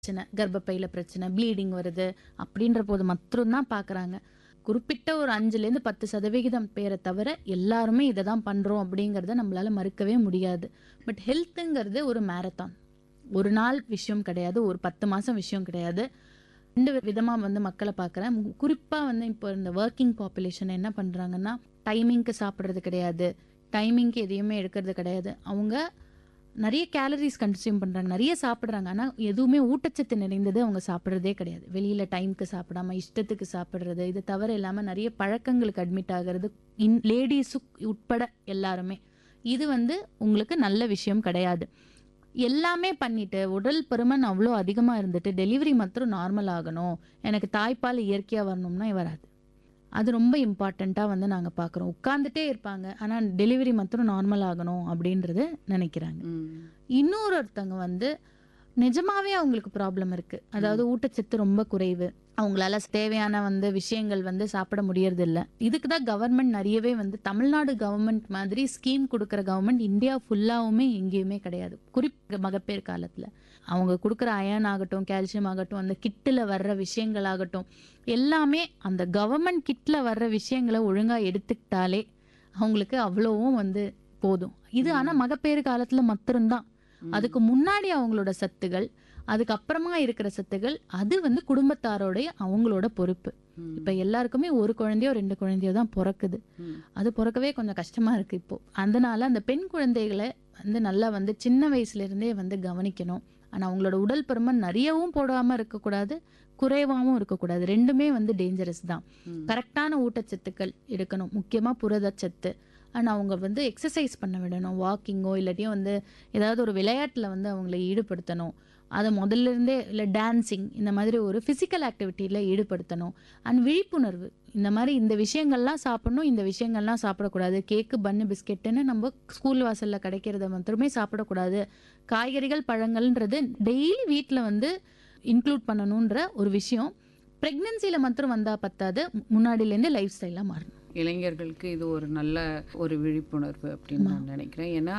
பிரச்சனை கர்ப்பப்பையில பிரச்சனை ப்ளீடிங் வருது அப்படின்ற போது மட்டும்தான் பார்க்குறாங்க குறிப்பிட்ட ஒரு அஞ்சுலேருந்து பத்து சதவிகிதம் பேரை தவிர எல்லாருமே இதை தான் பண்ணுறோம் அப்படிங்கிறத நம்மளால மறுக்கவே முடியாது பட் ஹெல்த்துங்கிறது ஒரு மேரத்தான் ஒரு நாள் விஷயம் கிடையாது ஒரு பத்து மாதம் விஷயம் கிடையாது ரெண்டு விதமாக வந்து மக்களை பார்க்குறேன் குறிப்பாக வந்து இப்போ இந்த ஒர்க்கிங் பாப்புலேஷன் என்ன பண்ணுறாங்கன்னா டைமிங்க்கு சாப்பிட்றது கிடையாது டைமிங்க்கு எதையுமே எடுக்கிறது கிடையாது அவங்க நிறைய கேலரிஸ் கன்சியூம் பண்ணுறாங்க நிறைய சாப்பிட்றாங்க ஆனால் எதுவுமே ஊட்டச்சத்து நிறைந்தது அவங்க சாப்பிட்றதே கிடையாது வெளியில் டைம்க்கு சாப்பிடாம இஷ்டத்துக்கு சாப்பிட்றது இது தவிர இல்லாமல் நிறைய பழக்கங்களுக்கு அட்மிட் ஆகிறது இன் லேடிஸு உட்பட எல்லாருமே இது வந்து உங்களுக்கு நல்ல விஷயம் கிடையாது எல்லாமே பண்ணிட்டு உடல் பருமன் அவ்வளோ அதிகமாக இருந்துட்டு டெலிவரி மாத்திரம் நார்மல் ஆகணும் எனக்கு தாய்ப்பால் இயற்கையாக வரணும்னா வராது அது ரொம்ப இம்பார்ட்டண்ட்டாக வந்து நாங்கள் பார்க்குறோம் உட்காந்துட்டே இருப்பாங்க ஆனால் டெலிவரி மாத்திரம் நார்மல் ஆகணும் அப்படின்றது நினைக்கிறாங்க ம். இன்னொரு ஒருத்தவங்க வந்து நிஜமாவே அவங்களுக்கு ப்ராப்ளம் இருக்கு அதாவது ஊட்டச்சத்து ரொம்ப குறைவு அவங்களால தேவையான வந்து விஷயங்கள் வந்து சாப்பிட முடியறது இல்ல இதுக்கு தான் கவர்மெண்ட் நிறையவே வந்து தமிழ்நாடு கவர்மெண்ட் மாதிரி ஸ்கீம் கொடுக்குற கவர்மெண்ட் இந்தியா ஃபுல்லாவுமே எங்கேயுமே கிடையாது குறிப்பு மகப்பேறு காலத்துல அவங்க கொடுக்குற அயன் ஆகட்டும் கால்சியம் ஆகட்டும் அந்த கிட்டில் வர்ற விஷயங்கள் ஆகட்டும் எல்லாமே அந்த கவர்மெண்ட் கிட்ல வர்ற விஷயங்களை ஒழுங்கா எடுத்துக்கிட்டாலே அவங்களுக்கு அவ்வளவும் வந்து போதும் இது ஆனா மகப்பேறு காலத்துல மாத்திரம்தான் ம். அதுக்கு முன்னாடி அவங்களோட சத்துகள் அதுக்கப்புறமா இருக்கிற சத்துகள் அது வந்து குடும்பத்தாரோடைய அவங்களோட பொறுப்பு ம். இப்ப எல்லாருக்குமே ஒரு குழந்தையோ ரெண்டு குழந்தையோ தான் பிறக்குது ம். அது பிறக்கவே கொஞ்சம் கஷ்டமா இருக்கு இப்போ அதனால அந்த பெண் குழந்தைகளை வந்து நல்லா வந்து சின்ன வயசுல இருந்தே வந்து கவனிக்கணும் ஆனா அவங்களோட உடல் பருமன் நிறையவும் போடாம இருக்கக்கூடாது குறைவாகவும் இருக்கக்கூடாது ரெண்டுமே வந்து டேஞ்சரஸ் தான் ம். கரெக்டான ஊட்டச்சத்துக்கள் எடுக்கணும் முக்கியமாக புரதச்சத்து அண்ட் அவங்க வந்து எக்ஸசைஸ் பண்ண விடணும் வாக்கிங்கோ இல்லாட்டியும் வந்து ஏதாவது ஒரு விளையாட்டில் வந்து அவங்கள ஈடுபடுத்தணும் அதை முதல்ல இருந்தே இல்லை டான்சிங் இந்த மாதிரி ஒரு ஃபிசிக்கல் ஆக்டிவிட்டியில் ஈடுபடுத்தணும் அண்ட் விழிப்புணர்வு இந்த மாதிரி இந்த விஷயங்கள்லாம் சாப்பிடணும் இந்த விஷயங்கள்லாம் சாப்பிடக்கூடாது கேக்கு பன்னு பிஸ்கெட்டுன்னு நம்ம ஸ்கூல் வாசலில் கிடைக்கிறத மட்டுமே சாப்பிடக்கூடாது காய்கறிகள் பழங்கள்ன்றது டெய்லி வீட்டில் வந்து இன்க்ளூட் பண்ணணுன்ற ஒரு விஷயம் ப்ரெக்னென்சியில் மாத்திரம் வந்தால் பத்தாது முன்னாடியிலேருந்து லைஃப் ஸ்டைலாக மாறணும் இளைஞர்களுக்கு இது ஒரு நல்ல ஒரு விழிப்புணர்வு அப்படின்னு நான் நினைக்கிறேன் ஏன்னா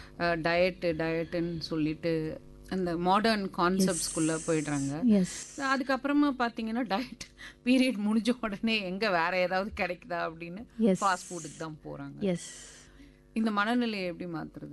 டயட்டு டயட்டுன்னு சொல்லிட்டு அந்த மாடர்ன் கான்செப்ட்ஸ்குள்ளே போயிடுறாங்க எஸ் அதுக்கப்புறமா பார்த்தீங்கன்னா டயட் பீரியட் முடிஞ்ச உடனே எங்கே வேற ஏதாவது கிடைக்குதா அப்படின்னு எஸ் ஃபாஸ்ட் ஃபுட்டுக்கு தான் போகிறாங்க எஸ் இந்த மனநிலையை எப்படி மாத்துறது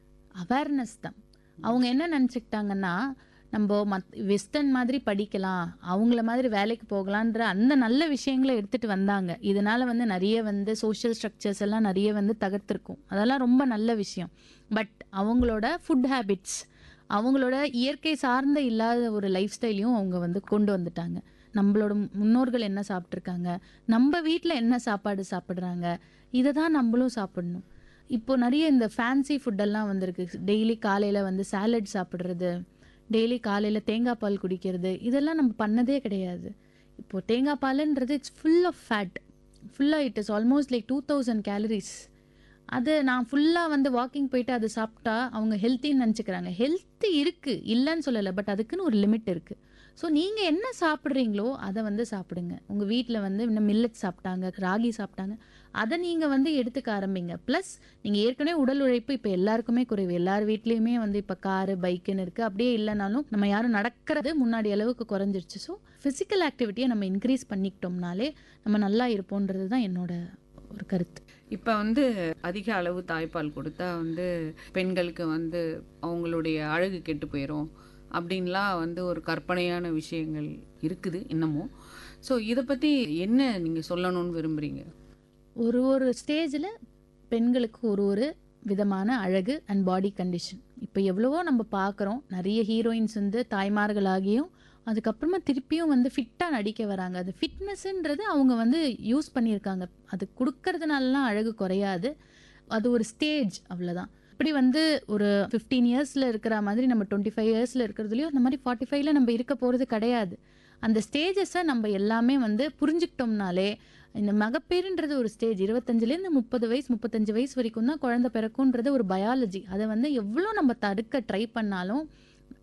அவேர்னஸ் தான் அவங்க என்ன நினச்சிக்கிட்டாங்கன்னா நம்ம மத் வெஸ்டர்ன் மாதிரி படிக்கலாம் அவங்கள மாதிரி வேலைக்கு போகலான்ற அந்த நல்ல விஷயங்களை எடுத்துட்டு வந்தாங்க இதனால வந்து நிறைய வந்து சோஷியல் ஸ்ட்ரக்சர்ஸ் எல்லாம் நிறைய வந்து தகர்த்திருக்கும் அதெல்லாம் ரொம்ப நல்ல விஷயம் பட் அவங்களோட ஃபுட் ஹேபிட்ஸ் அவங்களோட இயற்கை சார்ந்த இல்லாத ஒரு லைஃப் ஸ்டைலையும் அவங்க வந்து கொண்டு வந்துட்டாங்க நம்மளோட முன்னோர்கள் என்ன சாப்பிட்ருக்காங்க நம்ம வீட்டில் என்ன சாப்பாடு சாப்பிட்றாங்க இதை தான் நம்மளும் சாப்பிடணும் இப்போ நிறைய இந்த ஃபேன்சி ஃபுட்டெல்லாம் வந்திருக்கு டெய்லி காலையில் வந்து சாலட் சாப்பிட்றது டெய்லி காலையில் தேங்காய் பால் குடிக்கிறது இதெல்லாம் நம்ம பண்ணதே கிடையாது இப்போ தேங்காய் பாலுன்றது இட்ஸ் ஃபுல் ஆஃப் ஃபேட் ஃபுல்லாக it is almost like two thousand calories அது நான் ஃபுல்லாக வந்து வாக்கிங் போயிட்டு அதை சாப்பிட்டா அவங்க ஹெல்த்தின்னு நினச்சிக்கிறாங்க ஹெல்த்து இருக்குது இல்லைன்னு சொல்லலை பட் அதுக்குன்னு ஒரு லிமிட் இருக்குது ஸோ நீங்கள் என்ன சாப்பிட்றீங்களோ அதை வந்து சாப்பிடுங்க உங்கள் வீட்டில் வந்து இன்னும் மில்லட் சாப்பிட்டாங்க ராகி சாப்பிட்டாங்க அதை நீங்கள் வந்து எடுத்துக்க ஆரம்பிங்க ப்ளஸ் நீங்கள் ஏற்கனவே உடல் உழைப்பு இப்போ எல்லாருக்குமே குறைவு எல்லார் வீட்லேயுமே வந்து இப்போ காரு பைக்குன்னு இருக்குது அப்படியே இல்லைனாலும் நம்ம யாரும் நடக்கிறது முன்னாடி அளவுக்கு குறைஞ்சிருச்சு ஸோ ஃபிசிக்கல் ஆக்டிவிட்டியை நம்ம இன்க்ரீஸ் பண்ணிக்கிட்டோம்னாலே நம்ம நல்லா இருப்போன்றது தான் என்னோட ஒரு கருத்து இப்போ வந்து அதிக அளவு தாய்ப்பால் கொடுத்தா வந்து பெண்களுக்கு வந்து அவங்களுடைய அழகு கெட்டு போயிடும் அப்படின்லாம் வந்து ஒரு கற்பனையான விஷயங்கள் இருக்குது இன்னமும் ஸோ இதை பற்றி என்ன நீங்கள் சொல்லணும்னு விரும்புகிறீங்க ஒரு ஒரு ஸ்டேஜில் பெண்களுக்கு ஒரு ஒரு விதமான அழகு அண்ட் பாடி கண்டிஷன் இப்போ எவ்வளவோ நம்ம பார்க்குறோம் நிறைய ஹீரோயின்ஸ் வந்து தாய்மார்களாகியும் அதுக்கப்புறமா திருப்பியும் வந்து ஃபிட்டாக நடிக்க வராங்க அது ஃபிட்னஸ்ன்றது அவங்க வந்து யூஸ் பண்ணியிருக்காங்க அது கொடுக்கறதுனாலலாம் அழகு குறையாது அது ஒரு ஸ்டேஜ் அவ்வளோதான் இப்படி வந்து ஒரு ஃபிஃப்டீன் இயர்ஸில் இருக்கிற மாதிரி நம்ம டுவெண்ட்டி ஃபைவ் இயர்ஸில் இருக்கிறதுலையும் அந்த மாதிரி ஃபார்ட்டி ஃபைவ்ல நம்ம இருக்க போகிறது கிடையாது அந்த ஸ்டேஜஸை நம்ம எல்லாமே வந்து புரிஞ்சுக்கிட்டோம்னாலே இந்த மகப்பேறுன்றது ஒரு ஸ்டேஜ் இருபத்தஞ்சிலேருந்து முப்பது வயசு முப்பத்தஞ்சு வயசு வரைக்கும் தான் குழந்தை பிறக்கும்ன்றது ஒரு பயாலஜி அதை வந்து எவ்வளோ நம்ம தடுக்க ட்ரை பண்ணாலும்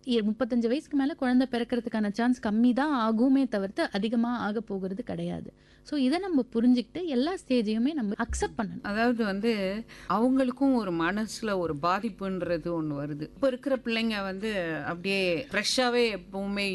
இ- முப்பத்தஞ்சு வயசுக்கு மேலே குழந்தை பிறக்கிறதுக்கான சான்ஸ் கம்மி தான் ஆகுமே தவிர்த்து அதிகமாக ஆக போகிறது கிடையாது ஸோ இதை நம்ம புரிஞ்சுக்கிட்டு எல்லா ஸ்டேஜையுமே நம்ம அக்செப்ட் பண்ணணும் அதாவது வந்து அவங்களுக்கும் ஒரு மனசுல ஒரு பாதிப்புன்றது ஒன்று வருது இப்போ இருக்கிற பிள்ளைங்க வந்து அப்படியே ஃப்ரெஷ்ஷாகவே எப்பவுமே